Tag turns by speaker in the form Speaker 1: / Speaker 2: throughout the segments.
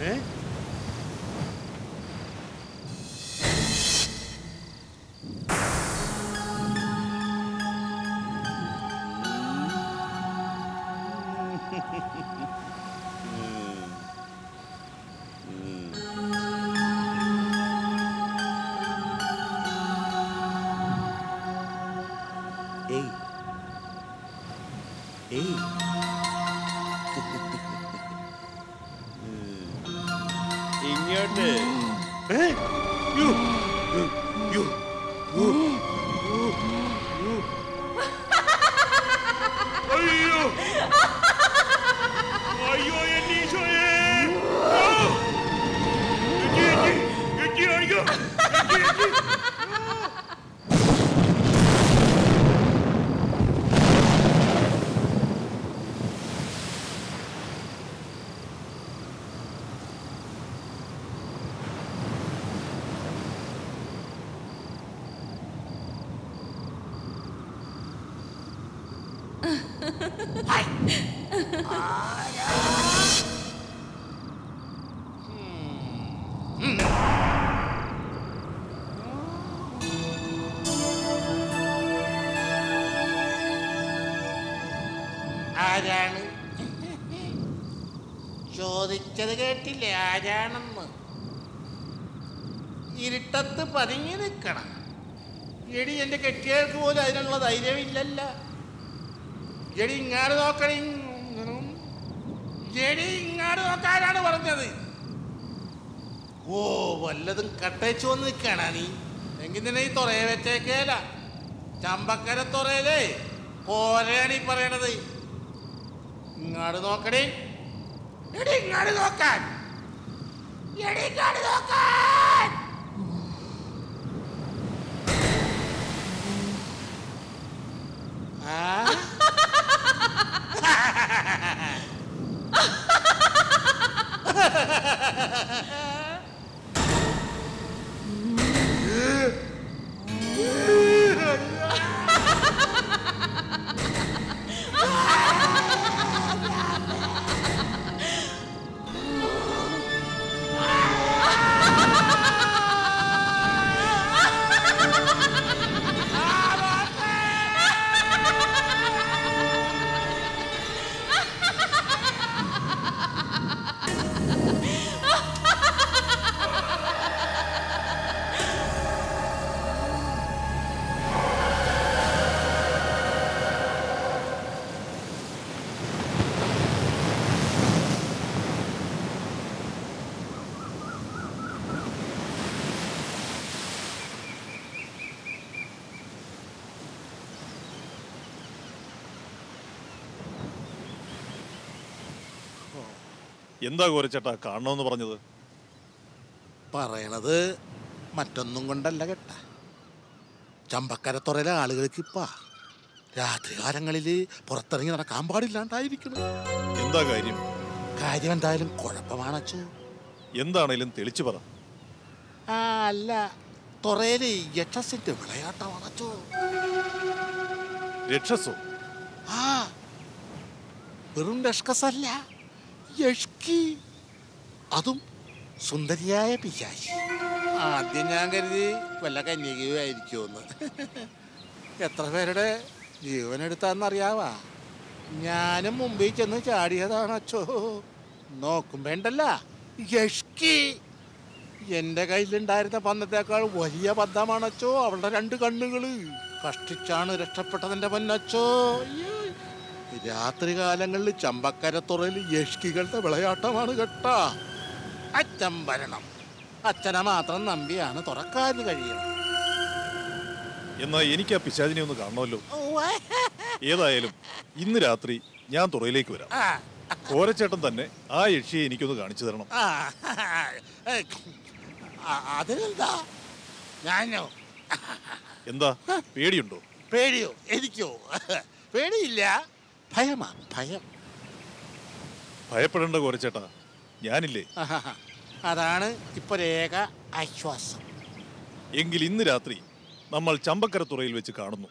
Speaker 1: ഏ ഏയ് ഏയ് ഇങ്ങോട്ട് ഏ? യ്യോ, യ്യോ, യ്യോ, യ്യോ, യ്യോ, യ്യോ. അയ്യോ അയ്യോ എന്റെ ഈശോയേ ആ! എത്തി, എത്തി, എത്തി, അയ്യോ എത്തി, എത്തി.
Speaker 2: ആരാണ് ചോദിച്ചത് കേട്ടില്ലേ ആരാണെന്ന് ഇരുട്ടത്ത് പതുങ്ങി നിൽക്കണം എടി എൻ്റെ കെട്ടിയർക്ക് പോലും അതിനുള്ള ധൈര്യമില്ലല്ല എടി ഇങ്ങാട് നോക്കണി എടി ഇങ്ങാട് നോക്കാനാണ് പറഞ്ഞത് ഓ വല്ലതും കട്ടേച്ചു വന്ന് നിൽക്കണ നീ എങ്കിൽ നിന്നെ ഈ തുറയെ വെച്ചേക്കേല ചമ്പക്കര തുറയിലേ പോലെയാണ് ഈ പറയണത് ഇങ്ങാട് നോക്കണേ എടി ഇങ്ങാട് നോക്കാൻ എടി ഇങ്ങാട് നോക്കാൻ ആ
Speaker 3: എന്താ കോരച്ചേട്ടാ കാണണമെന്ന് പറഞ്ഞത്
Speaker 2: പറയണത് മറ്റൊന്നും കൊണ്ടല്ല കേട്ട ചമ്പക്കരത്തുറയിലെ ആളുകൾക്ക് ഇപ്പാ രാത്രികാലങ്ങളിൽ പുറത്തിറങ്ങി നടക്കാൻ പാടില്ലാണ്ടായിരിക്കണം
Speaker 3: എന്താ കാര്യം
Speaker 2: കാര്യം എന്തായാലും കുഴപ്പമാണച്ചോ
Speaker 3: എന്താണേലും തെളിച്ചു പറ
Speaker 2: ആ അല്ല തുറയില് യക്ഷസിന്റെ വിളയാട്ടമാണച്ചോ
Speaker 3: രക്ഷസോ
Speaker 2: ആ വെറും രക്ഷസല്ല യഷ്കി അതും സുന്ദരിയായ പിശാശി ആദ്യം ഞാൻ കരുതി വല്ല കന്യകയോ ആയിരിക്കുമെന്ന് എത്ര പേരുടെ ജീവനെടുത്താന്നറിയാവാ ഞാനും മുമ്പിൽ ചെന്ന് ചാടിയതാണച്ചോ നോക്കും വേണ്ടല്ല യഷ്കി എന്റെ കയ്യിലുണ്ടായിരുന്ന പന്നത്തേക്കാൾ വലിയ പന്തമാണച്ചോ അവളുടെ രണ്ട് കണ്ണുകള് കഷ്ടിച്ചാണ് രക്ഷപ്പെട്ടതിന്റെ പൊന്നച്ചോ അയ്യോ. രാത്രി കാലങ്ങളിൽ ചമ്പക്കരത്തുറയിൽ യഷ്കികളുടെ വിളയാട്ടമാണ് കേട്ടാ അച്ഛൻ വരണം അച്ഛനെ മാത്രം നമ്പിയാണ് തുറക്കാൻ കഴിയണം
Speaker 3: എന്നാ എനിക്ക് ആ പിശാചിനെ ഒന്ന് കാണണമല്ലോ ഏതായാലും ഇന്ന് രാത്രി ഞാൻ തുറയിലേക്ക് വരാം
Speaker 2: ആ,
Speaker 3: കോരച്ചേട്ടൻ തന്നെ ആ യക്ഷിയെ എനിക്കൊന്ന് കാണിച്ചു തരണം
Speaker 2: ആ, ആ, അതിനെന്താ ഞാനോ
Speaker 3: എന്താ പേടിയുണ്ടോ
Speaker 2: പേടിയോ എനിക്കോ പേടിയില്ല ഭയമാ ഭയം
Speaker 3: ഭയപ്പെടേണ്ട കോരച്ചേട്ടാ ഞാനില്ലേ
Speaker 2: ആഹാ. അതാണ് ഇപ്പൊ രേഖ ആശ്വാസം
Speaker 3: എങ്കിൽ ഇന്ന് രാത്രി നമ്മൾ ചമ്പക്കര തുറയിൽ വെച്ച് കാണുന്നു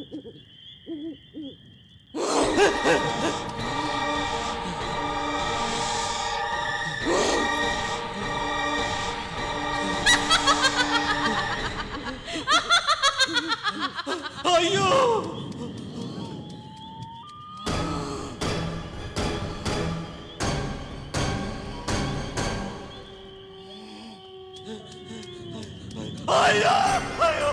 Speaker 2: അയ്യോ അയ്യോ അയ്യോ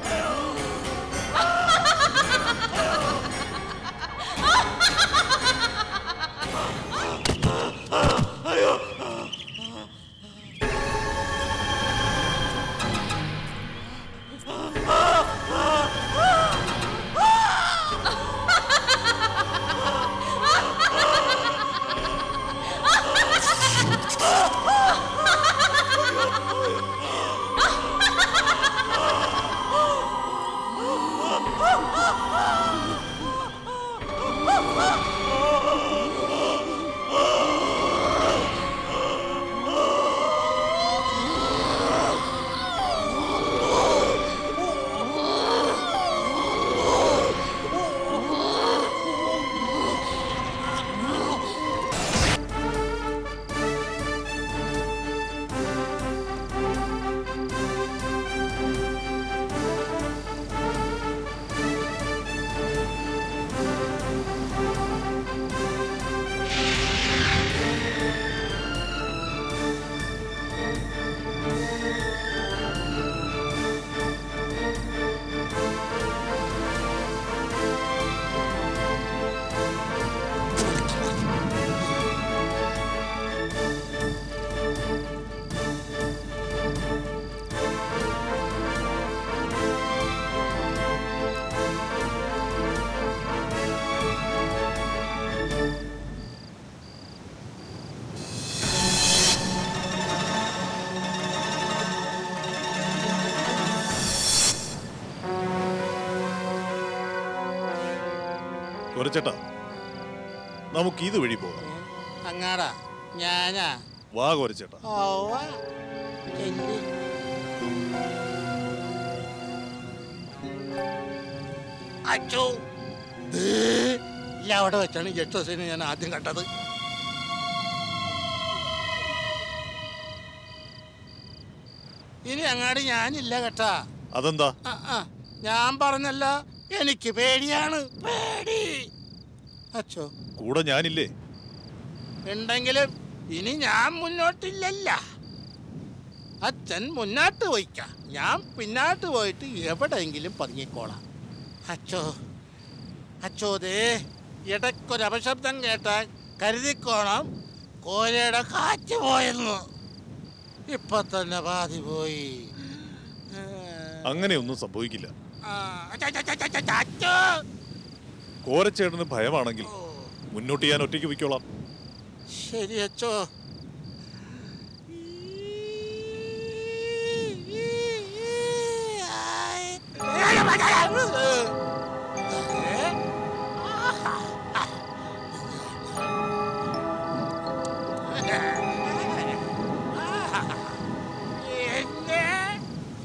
Speaker 3: കുറച്ചേട്ടാ നമുക്ക് ഇത് വഴി പോകാം
Speaker 2: അങ്ങാടാ ഞാനാ
Speaker 3: വാ കുറച്ചേട്ടാ
Speaker 2: ഓവ ചെല്ലി അച്ചോ ദേ, ഇല്ല അവിടെ വെച്ചാണ് ജസ്റ്റ് ഹൗസിനെ ഞാൻ ആദ്യം കണ്ടത് ഇനി അങ്ങാട് ഞാനില്ല കേട്ടാ
Speaker 3: അതെന്താ
Speaker 2: ആ, ആ, ഞാൻ പറഞ്ഞല്ല എനിക്ക് പേടിയാണ് പേടി അച്ചോ
Speaker 3: കൂടെ ഞാനില്ലേ
Speaker 2: ഉണ്ടെങ്കിലും ഇനി ഞാൻ മുന്നോട്ടില്ലല്ല അച്ഛൻ മുന്നോട്ട് പോയിക്ക ഞാൻ പിന്നോട്ട് പോയിട്ട് എവിടെയെങ്കിലും പതുങ്ങിക്കോളാം അച്ചോ അച്ചോ ദേ ഇടയ്ക്കൊരു അപശബ്ദം കേട്ടാൽ കരുതിക്കോണം കോരയുടെ കാറ്റ് പോയെന്ന് ഇപ്പൊ തന്നെ പാതി പോയി
Speaker 3: അങ്ങനെയൊന്നും സംഭവിക്കില്ല
Speaker 2: ആ, അച്ഛോ, അച്ഛോ, അച്ഛോ, അച്ഛോ, അച്ഛോ.
Speaker 3: കോരച്ചേട്ടന് ഭയമാണെങ്കിൽ
Speaker 2: ഓ.
Speaker 3: മുന്നോട്ട് ഞാൻ ഒറ്റയ്ക്ക് വയ്ക്കോളാം
Speaker 2: ശരി അച്ചോ എന്നെ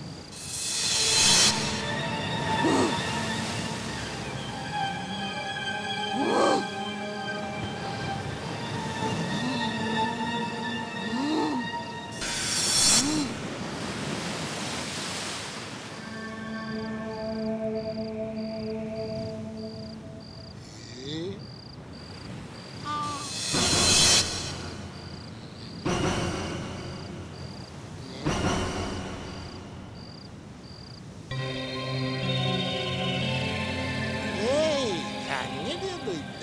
Speaker 2: ഏയ് അങ്ങനെയൊന്നുമില്ല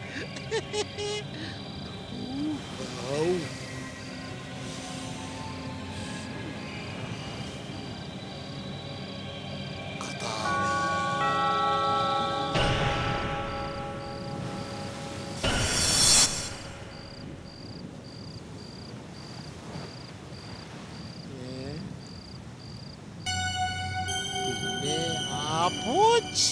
Speaker 2: ഔ. ഏ? പിന്നെ ആ പൂച്ച്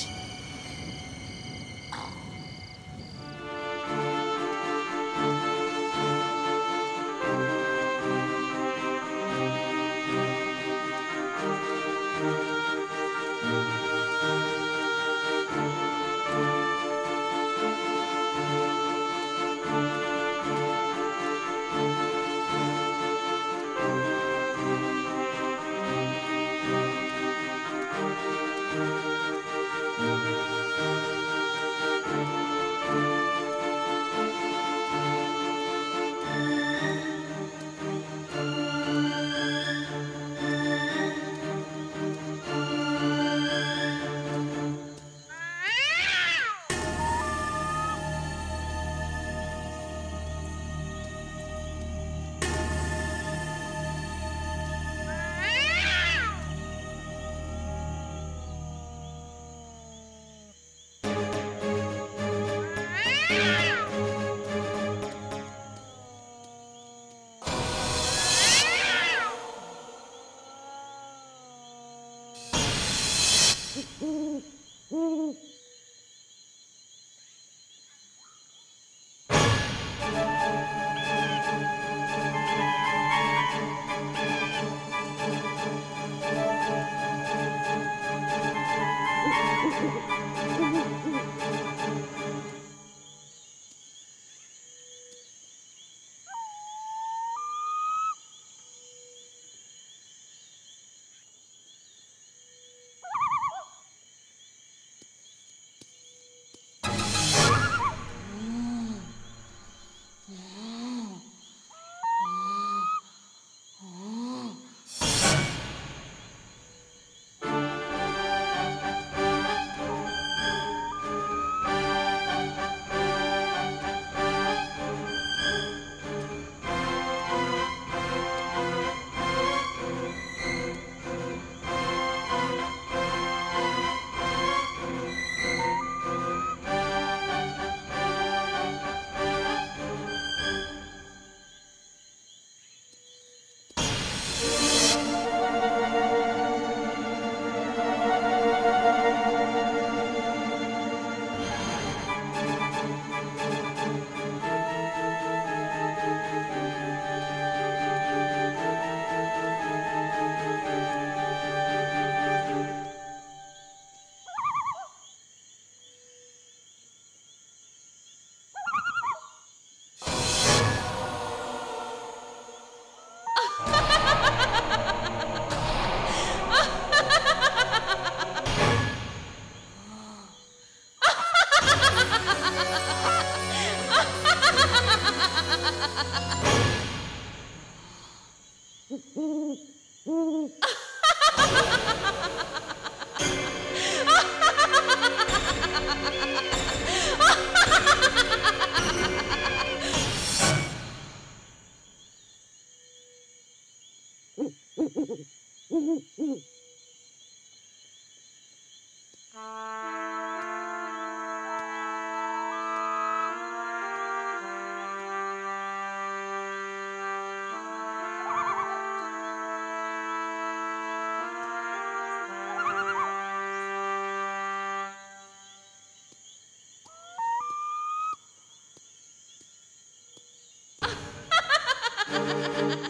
Speaker 4: ആ